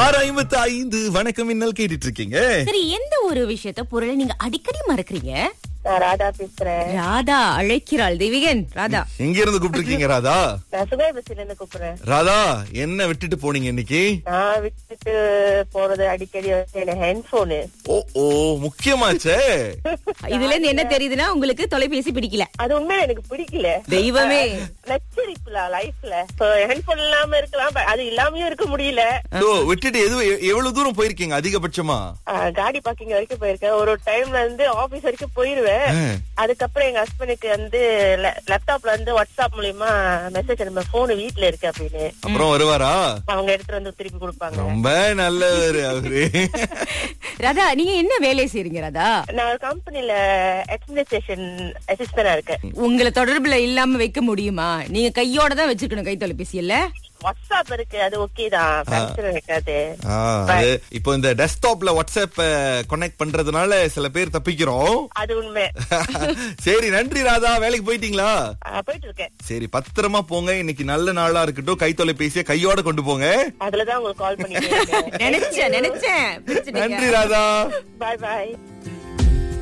ஆறு ஐம்பத்தி ஐந்து வணக்கம் இன்னல் கேட்டுட்டு இருக்கீங்க சரி எந்த ஒரு விஷயத்த பொருளை நீங்க அடிக்கடி மறக்கறீங்க நான் ராதா பேசுறேன் ராதா அழைக்கிறாள் தெய்வீகன் ராதா எங்க இருந்து கூப்பிட்டுருக்கீங்க ராதா நான் சுகாபசில இருந்து கூப்பிடுறேன் ராதா என்ன விட்டுட்டு போனீங்க இன்னைக்கு நான் விட்டுட்டு போறது அடிக்கடி வந்து என் ஹேண்ட்போனு ஓ ஓ முக்கியமாச்சே இதுல இருந்து என்ன தெரியுதுன்னா உங்களுக்கு தொலைபேசி பிடிக்கல அது உண்மையில எனக்கு பிடிக்கல தெய்வமே நச்சரிப்புல லைஃப்ல ஹேண்ட்போன் இல்லாம இருக்கலாம் but அது இல்லாமயும் இருக்க முடியல ஓ விட்டுட்டு எது எவ்வளவு தூரம் போயிருக்கீங்க அதிகபட்சமா ஆஹ் காடி பார்க்கிங் வரைக்கும் போயிருக்கேன் ஒரு டைம்ல இருந்து ஆபீஸ் வரைக்கும் போயிருவேன் ஆ. அதுக்கப்புறம் எங்க ஹஸ்பண்டுக்கு வந்து லேப்டாப்ல வந்து வாட்ஸ்அப் மூலியமா மெசேஜ் நம்ம போன் வீட்ல இருக்கு அப்படின்னு அப்புறம் வருவாரா அவங்க எடுத்துட்டு வந்து திருப்பி கொடுப்பாங்க ரொம்ப நல்லவர் அவரு ராதா நீங்க என்ன வேலை செய்றீங்க ராதா நான் ஒரு கம்பெனில அட்மினிஸ்ட்ரேஷன் அசிஸ்டண்டா இருக்கேன் உங்களை தொடர்புல இல்லாம வைக்க முடியுமா நீங்க கையோட தான் வச்சிருக்கணும் கை தொலைபேசி இல்ல வாட்ஸ்அப் இருக்கு அது ஓகே தான் பிரச்சனை இருக்காது ஆ, அது இப்போ இந்த டெஸ்க்டாப்ல வாட்ஸ்அப் கனெக்ட் பண்றதுனால சில பேர் தப்பிக்கிறோம் அது உண்மை சரி நன்றி ராதா வேலைக்கு போயிட்டீங்களா ஆஹ் போயிட்டு இருக்கேன் சரி பத்திரமா போங்க இன்னைக்கு நல்ல நாளா இருக்கட்டும் கை தொலைபேசியை கையோட கொண்டு போங்க அதுலதான் உங்களுக்கு கால் பண்ணிட்டு நினைச்சேன் நினைச்சேன் பிடிச்சிட்டீங்க. நன்றி ராதா பாய் பாய்